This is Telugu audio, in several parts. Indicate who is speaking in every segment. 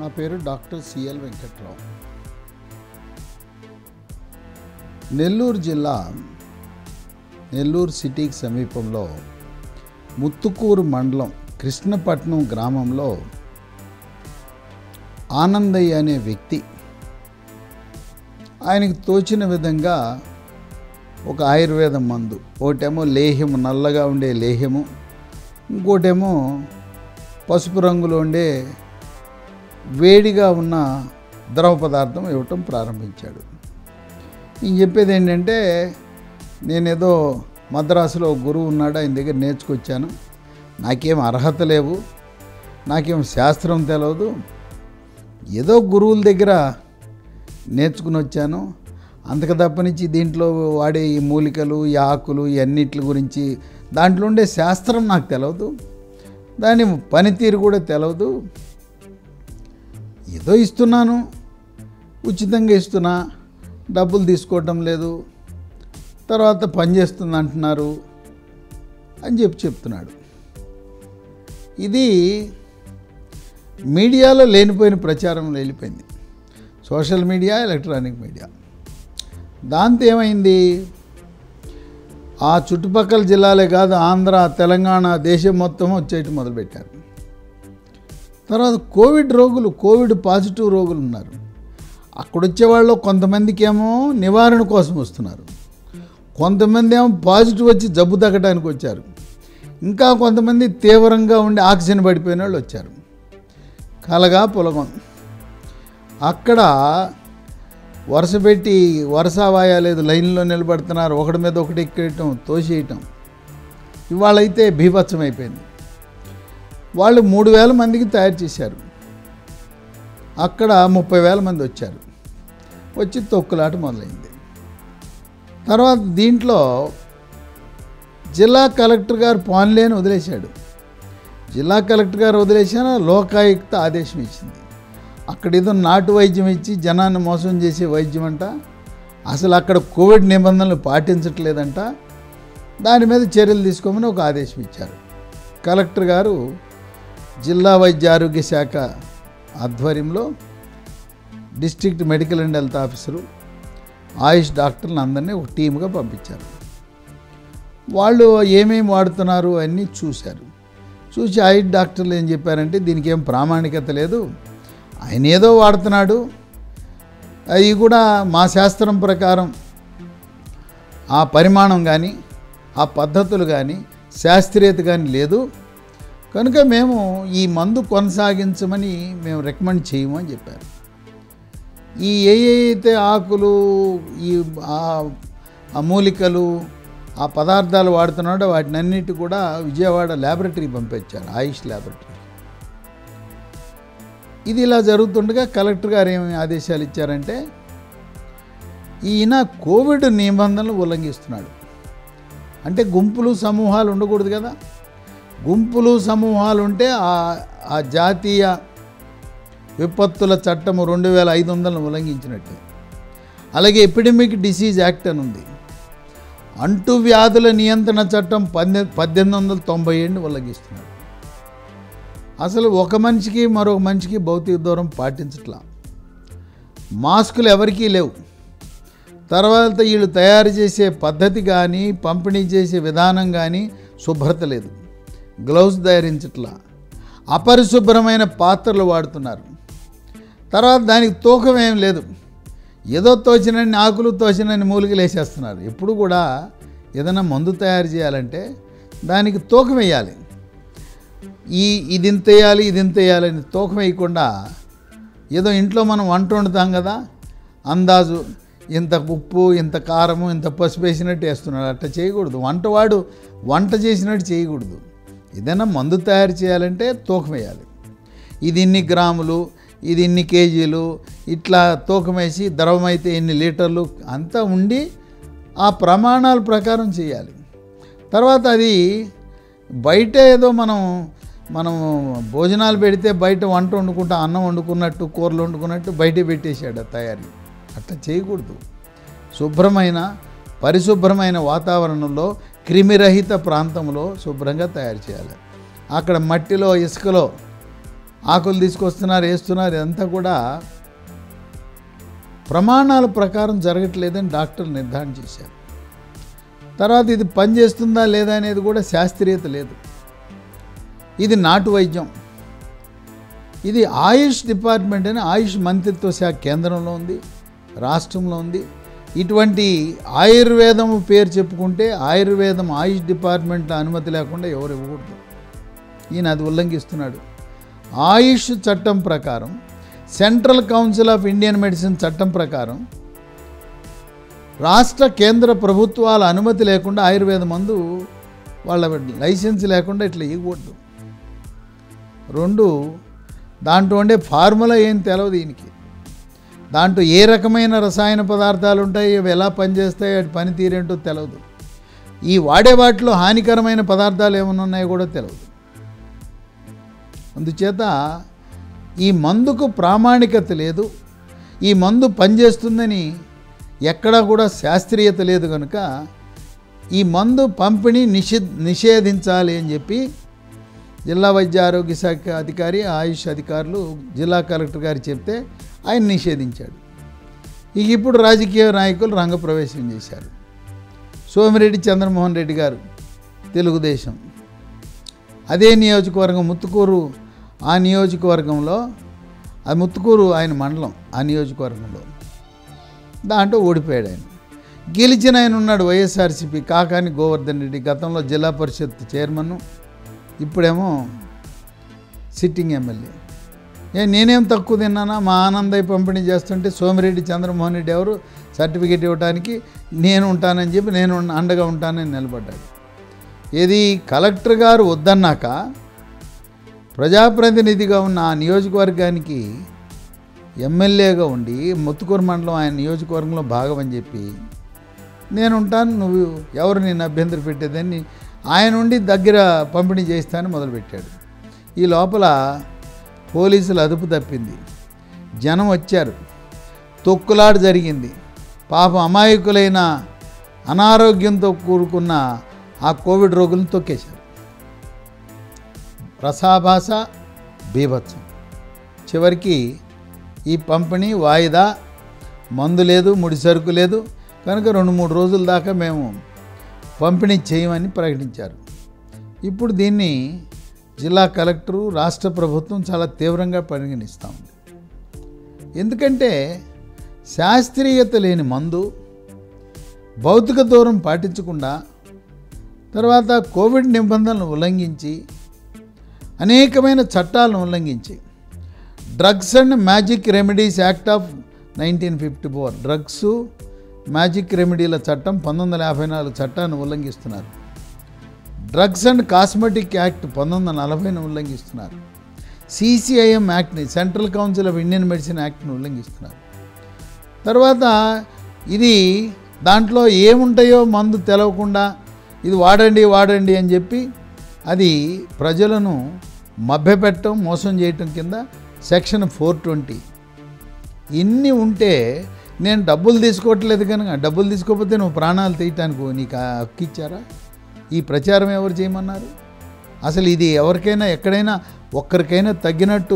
Speaker 1: నా పేరు డాక్టర్ సిఎల్ వెంకట్రావు నెల్లూరు జిల్లా నెల్లూరు సిటీకి సమీపంలో ముత్తుకూరు మండలం కృష్ణపట్నం గ్రామంలో ఆనందయ్య అనే వ్యక్తి ఆయనకి తోచిన విధంగా ఒక ఆయుర్వేదం మందు ఒకటేమో లేహ్యము నల్లగా ఉండే లేహ్యము ఇంకోటేమో పసుపు రంగులో ఉండే వేడిగా ఉన్న ద్రవ పదార్థం ఇవ్వటం ప్రారంభించాడు ఈయన చెప్పేది ఏంటంటే నేనేదో మద్రాసులో ఒక గురువు ఉన్నాడు ఆయన దగ్గర నేర్చుకొచ్చాను నాకేం అర్హత లేవు నాకేం శాస్త్రం తెలియదు ఏదో గురువుల దగ్గర నేర్చుకుని వచ్చాను అంతకు తప్పనించి దీంట్లో వాడే ఈ మూలికలు ఈ ఆకులు ఈ అన్నిటి గురించి దాంట్లో ఉండే శాస్త్రం నాకు తెలియదు దాని పనితీరు కూడా తెలియదు ఏదో ఇస్తున్నాను ఉచితంగా ఇస్తున్నా డబ్బులు తీసుకోవటం లేదు తర్వాత పని చేస్తుంది అంటున్నారు అని చెప్పి చెప్తున్నాడు ఇది మీడియాలో లేనిపోయిన ప్రచారం వెళ్ళిపోయింది సోషల్ మీడియా ఎలక్ట్రానిక్ మీడియా దాంతో ఏమైంది ఆ చుట్టుపక్కల జిల్లాలే కాదు ఆంధ్ర తెలంగాణ దేశం మొత్తం వచ్చేయటం మొదలుపెట్టారు తర్వాత కోవిడ్ రోగులు కోవిడ్ పాజిటివ్ రోగులు ఉన్నారు అక్కడ వచ్చేవాళ్ళు కొంతమందికి ఏమో నివారణ కోసం వస్తున్నారు కొంతమంది ఏమో పాజిటివ్ వచ్చి జబ్బు తగ్గడానికి వచ్చారు ఇంకా కొంతమంది తీవ్రంగా ఉండి ఆక్సిజన్ పడిపోయిన వాళ్ళు వచ్చారు కలగా పొలగం అక్కడ వరుస పెట్టి వరుస వాయా లేదు లైన్లో నిలబడుతున్నారు ఒకటి మీద ఒకటి ఎక్కేయటం తోసేయటం ఇవాళైతే బీభత్సం అయిపోయింది వాళ్ళు మూడు వేల మందికి తయారు చేశారు అక్కడ ముప్పై వేల మంది వచ్చారు వచ్చి తొక్కులాట మొదలైంది తర్వాత దీంట్లో జిల్లా కలెక్టర్ గారు పాన్లేని వదిలేశాడు జిల్లా కలెక్టర్ గారు వదిలేసిన లోకాయుక్త ఆదేశం ఇచ్చింది అక్కడ ఏదో నాటు వైద్యం ఇచ్చి జనాన్ని మోసం చేసే వైద్యం అంట అసలు అక్కడ కోవిడ్ నిబంధనలు పాటించట్లేదంట దాని మీద చర్యలు తీసుకోమని ఒక ఆదేశం ఇచ్చారు కలెక్టర్ గారు జిల్లా వైద్య ఆరోగ్య శాఖ ఆధ్వర్యంలో district medical and health officer AYUSH డాక్టర్లు అందరినీ ఒక టీమ్గా పంపించారు వాళ్ళు ఏమేమి వాడుతున్నారు అన్నీ చూశారు చూసి ఆయుష్ డాక్టర్లు ఏం చెప్పారంటే దీనికి ఏం ప్రామాణికత లేదు ఆయన ఏదో వాడుతున్నాడు అవి కూడా మా శాస్త్రం ప్రకారం ఆ పరిమాణం కానీ ఆ పద్ధతులు కానీ శాస్త్రీయత కానీ లేదు కనుక మేము ఈ మందు కొనసాగించమని మేము రికమెండ్ చేయము అని చెప్పారు ఈ ఏ అయితే ఆకులు ఈ ఆ- ఆ మూలికలు ఆ పదార్థాలు వాడుతున్నాడో వాటిని అన్నిటి కూడా విజయవాడ ల్యాబొరేటరీ పంపించారు ఆయుష్ ల్యాబొరేటరీ ఇది ఇలా జరుగుతుండగా కలెక్టర్ గారు ఏమి ఆదేశాలు ఇచ్చారంటే ఈయన కోవిడ్ నిబంధనలు ఉల్లంఘిస్తున్నాడు అంటే గుంపులు సమూహాలు ఉండకూడదు కదా గుంపులు సమూహాలు ఉంటే ఆ ఆ జాతీయ విపత్తుల చట్టము రెండు వేల ఐదు వందలను ఉల్లంఘించినట్టే అలాగే ఎపిడమిక్ డిసీజ్ యాక్ట్ అని ఉంది అంటు వ్యాధుల నియంత్రణ చట్టం పద్దె పద్దెనిమిది వందల తొంభై ఏడుని ఉల్లంఘిస్తున్నాడు అసలు ఒక మనిషికి మరొక మనిషికి భౌతిక దూరం పాటించట్లా మాస్కులు ఎవరికీ లేవు తర్వాత వీళ్ళు తయారు చేసే పద్ధతి కానీ పంపిణీ చేసే విధానం కానీ శుభ్రత లేదు గ్లౌస్ ధరించట్లా అపరిశుభ్రమైన పాత్రలు వాడుతున్నారు తర్వాత దానికి తూకం ఏం లేదు ఏదో తోచినన్ని ఆకులు తోచినన్ని మూలికలు వేసేస్తున్నారు ఎప్పుడు కూడా ఏదైనా మందు తయారు చేయాలంటే దానికి తూకం వేయాలి ఈ ఇది ఇంత వేయాలి ఇది ఇంత వేయాలి అని తూకం వేయకుండా ఏదో ఇంట్లో మనం వంట వండుతాం కదా అందాజు ఇంత ఉప్పు ఇంత కారము ఇంత పసుపు వేసినట్టు వేస్తున్నాడు అట్లా చేయకూడదు వంటవాడు వంట చేసినట్టు చేయకూడదు ఏదైనా మందు తయారు చేయాలంటే తూకం వేయాలి ఇది ఇన్ని గ్రాములు ఇది ఇన్ని కేజీలు ఇట్లా తూకం వేసి ద్రవం అయితే ఎన్ని లీటర్లు అంతా ఉండి ఆ ప్రమాణాల ప్రకారం చేయాలి తర్వాత అది బయట ఏదో మనం మనం భోజనాలు పెడితే బయట వంట వండుకుంటా అన్నం వండుకున్నట్టు కూరలు వండుకున్నట్టు బయట పెట్టేశాడు ఆ తయారీ అట్లా చేయకూడదు శుభ్రమైన పరిశుభ్రమైన వాతావరణంలో క్రిమిరహిత ప్రాంతంలో శుభ్రంగా తయారు చేయాలి అక్కడ మట్టిలో ఇసుకలో ఆకులు తీసుకొస్తున్నారు వేస్తున్నారు ఇదంతా కూడా ప్రమాణాల ప్రకారం జరగట్లేదని డాక్టర్లు నిర్ధారణ చేశారు తర్వాత ఇది పనిచేస్తుందా లేదా అనేది కూడా శాస్త్రీయత లేదు ఇది నాటు వైద్యం ఇది ఆయుష్ డిపార్ట్మెంట్ అని ఆయుష్ మంత్రిత్వ శాఖ కేంద్రంలో ఉంది రాష్ట్రంలో ఉంది ఇటువంటి ఆయుర్వేదం పేరు చెప్పుకుంటే ఆయుర్వేదం ఆయుష్ డిపార్ట్మెంట్లో అనుమతి లేకుండా ఎవరు ఇవ్వకూడదు ఈయన అది ఉల్లంఘిస్తున్నాడు ఆయుష్ చట్టం ప్రకారం central council of Indian medicine చట్టం ప్రకారం రాష్ట్ర కేంద్ర ప్రభుత్వాల అనుమతి లేకుండా ఆయుర్వేద మందు వాళ్ళ లైసెన్స్ లేకుండా ఇట్లా ఇవ్వకూడదు రెండు దాంట్లో ఉండే ఫార్ములా ఏం తెలవదు దీనికి దాంట్లో ఏ రకమైన రసాయన పదార్థాలు ఉంటాయి అవి ఎలా పనిచేస్తాయి వాటి పనితీరేంటో తెలియదు ఈ వాడే వాటిలో హానికరమైన పదార్థాలు ఏమైనా ఉన్నాయో కూడా తెలియదు అందుచేత ఈ మందుకు ప్రామాణికత లేదు ఈ మందు పనిచేస్తుందని ఎక్కడా కూడా శాస్త్రీయత లేదు కనుక ఈ మందు పంపిణీ నిషే నిషేధించాలి అని చెప్పి జిల్లా వైద్య ఆరోగ్య శాఖ అధికారి ఆయుష్ అధికారులు జిల్లా కలెక్టర్ గారు చెప్తే ఆయన నిషేధించాడు ఇక ఇప్పుడు రాజకీయ నాయకులు రంగప్రవేశం చేశారు సోమిరెడ్డి చంద్రమోహన్ రెడ్డి గారు తెలుగుదేశం అదే నియోజకవర్గం ముత్తుకూరు ఆ నియోజకవర్గంలో అది ముత్తుకూరు ఆయన మండలం ఆ నియోజకవర్గంలో దాంట్లో ఓడిపోయాడు ఆయన గెలిచిన ఆయన ఉన్నాడు వైఎస్ఆర్సీపీ కాకాని గోవర్ధన్ రెడ్డి గతంలో జిల్లా పరిషత్ చైర్మన్ ఇప్పుడేమో సిట్టింగ్ ఎమ్మెల్యే ఏ నేనేం తక్కువ తిన్నానా మా ఆనందయ్య పంపిణీ చేస్తుంటే సోమిరెడ్డి చంద్రమోహన్ రెడ్డి ఎవరు సర్టిఫికేట్ ఇవ్వడానికి నేను ఉంటానని చెప్పి నేను అండగా ఉంటానని నిలబడ్డాడు ఏది కలెక్టర్ గారు వద్దన్నాక ప్రజాప్రతినిధిగా ఉన్న ఆ నియోజకవర్గానికి ఎమ్మెల్యేగా ఉండి ముత్తుకూరు మండలం ఆయన నియోజకవర్గంలో భాగం అని చెప్పి నేను ఉంటాను నువ్వు ఎవరు నేను అభ్యంతర పెట్టేదని ఆయన ఉండి దగ్గర పంపిణీ చేస్తానని మొదలుపెట్టాడు ఈ లోపల పోలీసులు అదుపు తప్పింది జనం వచ్చారు తొక్కులాట జరిగింది పాపం అమాయకులైన అనారోగ్యంతో కూడుకున్న ఆ కోవిడ్ రోగులను తొక్కేశారు రసాభాస బీభత్సం చివరికి ఈ పంపిణీ వాయిదా మందు లేదు ముడి సరుకు లేదు కనుక రెండు మూడు రోజుల దాకా మేము పంపిణీ చేయమని ప్రకటించారు ఇప్పుడు దీన్ని జిల్లా కలెక్టరు రాష్ట్ర ప్రభుత్వం చాలా తీవ్రంగా పరిగణిస్తూ ఉంది ఎందుకంటే శాస్త్రీయత లేని మందు భౌతిక దూరం పాటించకుండా తర్వాత కోవిడ్ నిబంధనలను ఉల్లంఘించి అనేకమైన చట్టాలను ఉల్లంఘించి drugs and magic remedies act of nineteen fifty four drugs magic రెమెడీల చట్టం పంతొమ్మిది వందల యాభై నాలుగు చట్టాన్ని ఉల్లంఘిస్తున్నారు డ్రగ్స్ అండ్ కాస్మెటిక్ యాక్ట్ పంతొమ్మిది వందల నలభైని ఉల్లంఘిస్తున్నారు సిసిఐఎం యాక్ట్ని central council of Indian medicine యాక్ట్ని ఉల్లంఘిస్తున్నారు తర్వాత ఇది దాంట్లో ఏముంటాయో మందు తెలవకుండా ఇది వాడండి వాడండి అని చెప్పి అది ప్రజలను మభ్యపెట్టడం మోసం చేయటం కింద సెక్షన్ ఫోర్ ట్వంటీ ఇన్ని ఉంటే నేను డబ్బులు తీసుకోవట్లేదు కనుక డబ్బులు తీసుకోకపోతే నువ్వు ప్రాణాలు తీయటానికి నీకు ఆ హక్కు ఇచ్చారా ఈ ప్రచారం ఎవరు చేయమన్నారు అసలు ఇది ఎవరికైనా ఎక్కడైనా ఒక్కరికైనా తగ్గినట్టు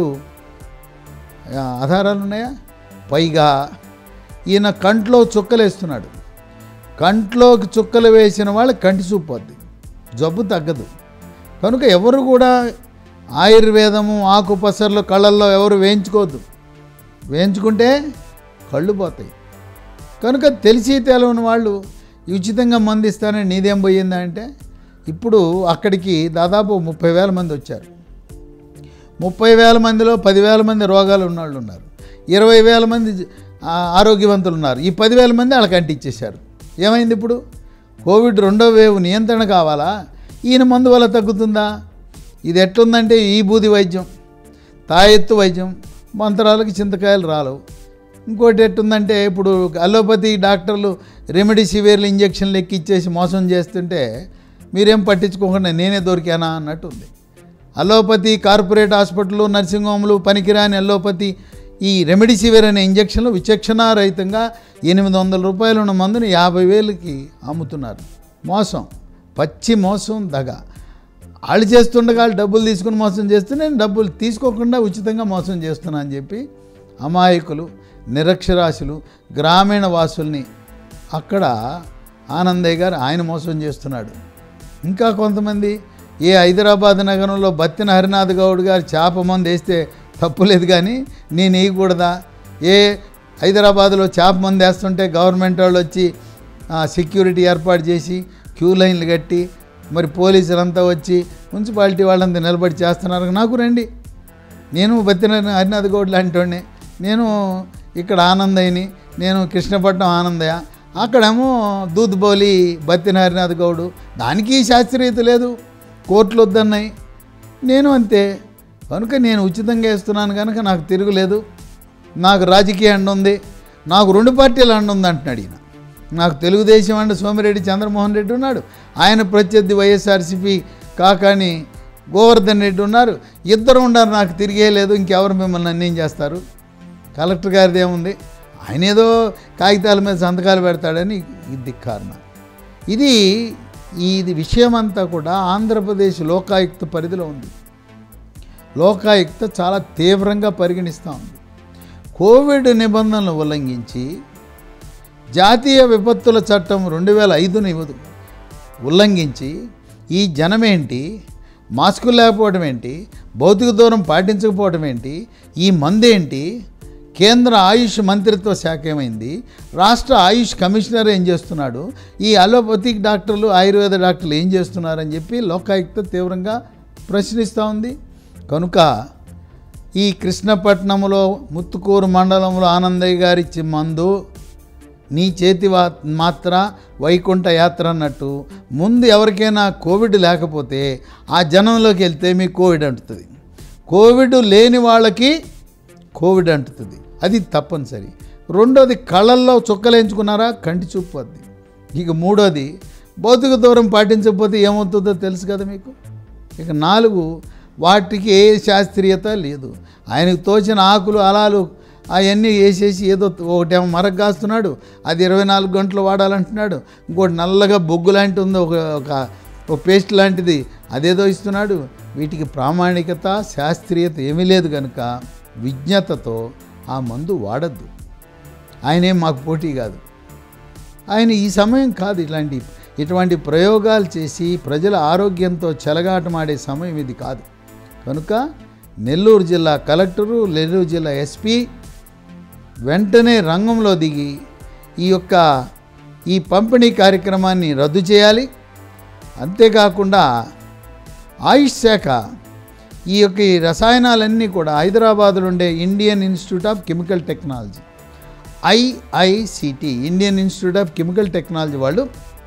Speaker 1: ఆ, ఆధారాలు ఉన్నాయా పైగా ఈయన కంట్లో చుక్కలు వేస్తున్నాడు కంట్లోకి చుక్కలు వేసిన వాళ్ళు కంటి చూపు పోద్ది జబ్బు తగ్గదు కనుక ఎవరు కూడా ఆయుర్వేదము ఆకుపసర్లు కళ్ళల్లో ఎవరు వేయించుకోవద్దు వేయించుకుంటే కళ్ళు పోతాయి కనుక తెలిసి తెలవని వాళ్ళు ఉచితంగా మంది ఇస్తానని నీదేం పోయిందా అంటే ఇప్పుడు అక్కడికి దాదాపు ముప్పై వేల మంది వచ్చారు ముప్పై వేల మందిలో పదివేల మంది రోగాలు ఉన్నవాళ్ళు ఉన్నారు ఇరవై వేల మంది ఆ, ఆరోగ్యవంతులు ఉన్నారు ఈ పదివేల మంది వాళ్ళకి అంటించేశారు ఏమైంది ఇప్పుడు కోవిడ్ రెండో వేవ్ నియంత్రణ కావాలా ఈయన మందు వల్ల తగ్గుతుందా ఇది ఎట్లుందంటే ఈ బూది వైద్యం తాయెత్తు వైద్యం మంత్రాలకి చింతకాయలు రాలవు ఇంకోటి ఎట్టుందంటే ఇప్పుడు అలోపతి డాక్టర్లు రెమెడీసివియర్లు ఇంజక్షన్లు ఎక్కిచ్చేసి మోసం చేస్తుంటే మీరేం పట్టించుకోకుండా నేనే దొరికానా అన్నట్టు ఉంది అలోపతి కార్పొరేట్ హాస్పిటల్ నర్సింగ్ హోమ్లు పనికిరాని అలోపతి ఈ రెమెడీసివిర్ అనే ఇంజక్షన్లు విచక్షణారహితంగా ఎనిమిది వందల రూపాయలు ఉన్న మందుని యాభై వేలకి అమ్ముతున్నారు మోసం పచ్చి మోసం దగ వాళ్ళు చేస్తుండగా వాళ్ళు డబ్బులు తీసుకుని మోసం చేస్తే నేను డబ్బులు తీసుకోకుండా ఉచితంగా మోసం చేస్తున్నా అని చెప్పి అమాయకులు నిరక్షరాస్యులు గ్రామీణ వాసుల్ని అక్కడ ఆనందయ్య గారు ఆయన మోసం చేస్తున్నాడు ఇంకా కొంతమంది ఏ హైదరాబాద్ నగరంలో బత్తిన హరినాథ్ గౌడ్ గారు చేప మందు వేస్తే తప్పులేదు కానీ నేను వేయకూడదా ఏ హైదరాబాద్లో చేప మందు వేస్తుంటే గవర్నమెంట్ వాళ్ళు వచ్చి ఆ, సెక్యూరిటీ ఏర్పాటు చేసి క్యూ లైన్లు కట్టి మరి పోలీసులంతా వచ్చి మున్సిపాలిటీ వాళ్ళంతా నిలబడి చేస్తున్నారు నాకు రండి నేను బత్తిన హరినాథ్ గౌడ్ లాంటి వాడిని నేను ఇక్కడ ఆనందయ్యని నేను కృష్ణపట్నం ఆనందయ్య అక్కడేమో దూద్బౌలి బత్తిన హరినాథ్ గౌడు దానికి శాస్త్రీయత లేదు కోర్టులు వద్దన్నాయి నేను అంతే కనుక నేను ఉచితంగా ఇస్తున్నాను కనుక నాకు తిరుగులేదు నాకు రాజకీయ అండ ఉంది నాకు రెండు పార్టీల అండ ఉంది అంటున్నాడు ఈయన నాకు తెలుగుదేశం అండ సోమిరెడ్డి చంద్రమోహన్ రెడ్డి ఉన్నాడు ఆయన ప్రత్యర్థి వైఎస్ఆర్సీపీ కాకాని గోవర్ధన్ రెడ్డి ఉన్నారు ఇద్దరు ఉన్నారు నాకు తిరిగేయలేదు ఇంకెవరు మిమ్మల్ని అన్నేం చేస్తారు కలెక్టర్ గారిది ఏముంది ఆయన ఏదో కాగితాల మీద సంతకాలు పెడతాడని ఇది కారణం ఇది ఇది విషయం అంతా కూడా ఆంధ్రప్రదేశ్ లోకాయుక్త పరిధిలో ఉంది లోకాయుక్త చాలా తీవ్రంగా పరిగణిస్తూ ఉంది కోవిడ్ నిబంధనలు ఉల్లంఘించి జాతీయ విపత్తుల చట్టం రెండు వేల ఐదుని ఉల్లంఘించి ఈ జనమేంటి మాస్కులు లేకపోవడం ఏంటి భౌతిక దూరం పాటించకపోవడం ఏంటి ఈ మందేంటి కేంద్ర ఆయుష్ మంత్రిత్వ శాఖ ఏమైంది రాష్ట్ర ఆయుష్ కమిషనర్ ఏం చేస్తున్నాడు ఈ అలోపతిక్ డాక్టర్లు ఆయుర్వేద డాక్టర్లు ఏం చేస్తున్నారని చెప్పి లోకాయుక్త తీవ్రంగా ప్రశ్నిస్తూ ఉంది కనుక ఈ కృష్ణపట్నంలో ముత్తుకూరు మండలంలో ఆనందయ్య గారిచ్చి మందు నీ చేతి వా మాత్ర వైకుంఠ యాత్ర అన్నట్టు ముందు ఎవరికైనా కోవిడ్ లేకపోతే ఆ జనంలోకి వెళ్తే మీకు కోవిడ్ అంటుతుంది కోవిడ్ లేని వాళ్ళకి కోవిడ్ అంటుతుంది అది తప్పనిసరి రెండోది కళ్ళల్లో చుక్కలేంచుకున్నారా కంటి చూపు పోద్ది ఇక మూడోది భౌతిక దూరం పాటించకపోతే ఏమవుతుందో తెలుసు కదా మీకు ఇక నాలుగు వాటికి ఏ శాస్త్రీయత లేదు ఆయనకు తోచిన ఆకులు అలాలు అవన్నీ వేసేసి ఏదో ఒకటేమో మరక కాస్తున్నాడు అది ఇరవై నాలుగు గంటలు వాడాలంటున్నాడు ఇంకోటి నల్లగా బొగ్గు లాంటి ఉంది ఒక ఒక ఒక పేస్ట్ లాంటిది అదేదో ఇస్తున్నాడు వీటికి ప్రామాణికత శాస్త్రీయత ఏమీ లేదు కనుక విజ్ఞతతో ఆ మందు వాడద్దు ఆయనేం మాకు పోటీ కాదు ఆయన ఈ సమయం కాదు ఇట్లాంటి ఇటువంటి ప్రయోగాలు చేసి ప్రజల ఆరోగ్యంతో చెలగాటమాడే సమయం ఇది కాదు కనుక నెల్లూరు జిల్లా కలెక్టరు నెల్లూరు జిల్లా ఎస్పీ వెంటనే రంగంలో దిగి ఈ యొక్క ఈ పంపిణీ కార్యక్రమాన్ని రద్దు చేయాలి అంతేకాకుండా ఆయుష్ శాఖ ఈ యొక్క ఈ రసాయనాలన్నీ కూడా హైదరాబాద్లో ఉండే Indian Institute of Chemical Technology IICT Indian Institute of Chemical Technology వాళ్ళు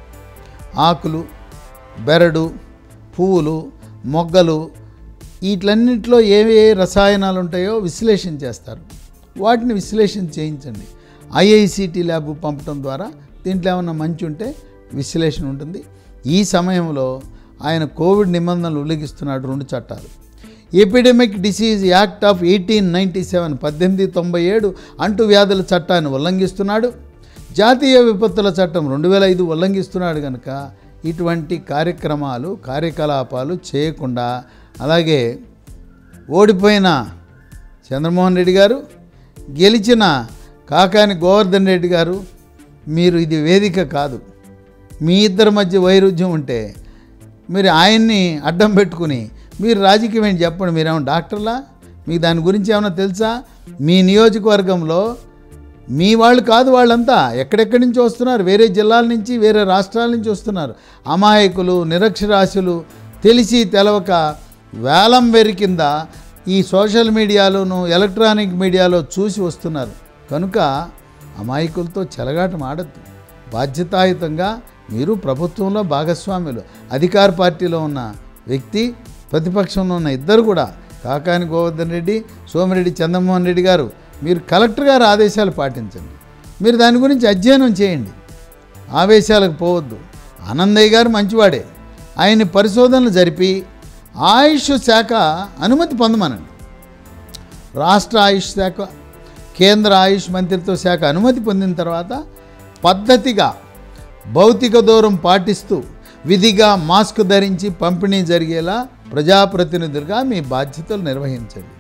Speaker 1: ఆకులు బెరడు పువ్వులు మొగ్గలు వీటిలన్నింటిలో ఏ ఏ రసాయనాలు ఉంటాయో విశ్లేషణ చేస్తారు వాటిని విశ్లేషణ చేయించండి ఐఐసిటి ల్యాబ్ పంపడం ద్వారా దీంట్లో ఏమన్నా మంచి ఉంటే విశ్లేషణ ఉంటుంది ఈ సమయంలో ఆయన కోవిడ్ నిబంధనలు ఉల్లంఘిస్తున్నాడు రెండు చట్టాలు epidemic disease act of eighteen ninety seven పద్దెనిమిది తొంభై ఏడు అంటు వ్యాధుల చట్టాన్ని ఉల్లంఘిస్తున్నాడు జాతీయ విపత్తుల చట్టం రెండు వేల ఐదు ఉల్లంఘిస్తున్నాడు కనుక ఇటువంటి కార్యక్రమాలు కార్యకలాపాలు చేయకుండా అలాగే ఓడిపోయిన చంద్రమోహన్ రెడ్డి గారు గెలిచిన కాకాని గోవర్ధన్ రెడ్డి గారు మీరు ఇది వేదిక కాదు మీ ఇద్దరి మధ్య వైరుధ్యం ఉంటే మీరు ఆయన్ని అడ్డం పెట్టుకుని మీరు రాజకీయం ఏంటి చెప్పండి మీరేమో డాక్టర్లా మీకు దాని గురించి ఏమైనా తెలుసా మీ నియోజకవర్గంలో మీ వాళ్ళు కాదు వాళ్ళంతా ఎక్కడెక్కడి నుంచి వస్తున్నారు వేరే జిల్లాల నుంచి వేరే రాష్ట్రాల నుంచి వస్తున్నారు అమాయకులు నిరక్షరాస్యులు తెలిసి తెలవక వేలం వెరి కింద ఈ సోషల్ మీడియాలోను ఎలక్ట్రానిక్ మీడియాలో చూసి వస్తున్నారు కనుక అమాయకులతో చెలగాటం ఆడద్దు బాధ్యతాయుతంగా మీరు ప్రభుత్వంలో భాగస్వాములు అధికార పార్టీలో ఉన్న వ్యక్తి ప్రతిపక్షంలో ఉన్న ఇద్దరు కూడా కాకాని గోవర్ధన్ రెడ్డి సోమిరెడ్డి చంద్రమోహన్ రెడ్డి గారు మీరు కలెక్టర్ గారి ఆదేశాలు పాటించండి మీరు దాని గురించి అధ్యయనం చేయండి ఆవేశాలకు పోవద్దు ఆనందయ్య గారు మంచివాడే ఆయన్ని పరిశోధనలు జరిపి ఆయుష్ శాఖ అనుమతి పొందమనండి రాష్ట్ర ఆయుష్ శాఖ కేంద్ర ఆయుష్ మంత్రిత్వ శాఖ అనుమతి పొందిన తర్వాత పద్ధతిగా భౌతిక దూరం పాటిస్తూ విధిగా మాస్క్ ధరించి పంపిణీ జరిగేలా ప్రజాప్రతినిధులుగా మీ బాధ్యతలు నిర్వహించండి